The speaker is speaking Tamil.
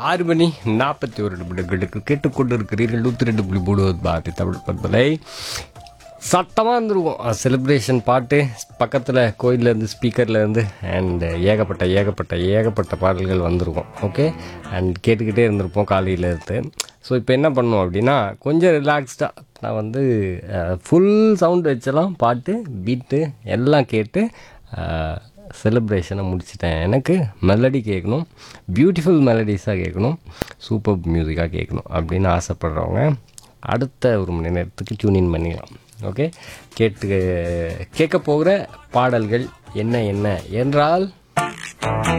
ஆறு மணி நாற்பத்தி ஒரு நிமிடங்களுக்கு கேட்டுக்கொண்டு இருக்கிறீர்கள் நூற்றி ரெண்டு புள்ளி மூணு பாரதி தமிழ் பண்பலை சத்தமாக இருந்துருவோம் செலிப்ரேஷன் பாட்டு பக்கத்தில் கோயிலேருந்து ஸ்பீக்கர்லேருந்து அண்ட் ஏகப்பட்ட ஏகப்பட்ட ஏகப்பட்ட பாடல்கள் வந்திருக்கும் ஓகே அண்ட் கேட்டுக்கிட்டே இருந்திருப்போம் காலையில இருந்து ஸோ இப்போ என்ன பண்ணுவோம் அப்படின்னா கொஞ்சம் ரிலாக்ஸ்டாக நான் வந்து ஃபுல் சவுண்ட் வச்செல்லாம் பாட்டு பீட்டு எல்லாம் கேட்டு செலிப்ரேஷனை முடிச்சிட்டேன் எனக்கு மெலடி கேட்கணும் பியூட்டிஃபுல் மெலடிஸாக கேட்கணும் சூப்பர் மியூசிக்காக கேட்கணும் அப்படின்னு ஆசைப்படுறவங்க அடுத்த ஒரு மணி நேரத்துக்கு டியூனின் பண்ணிக்கலாம் ஓகே கேட்டு கேட்க போகிற பாடல்கள் என்ன என்ன என்றால்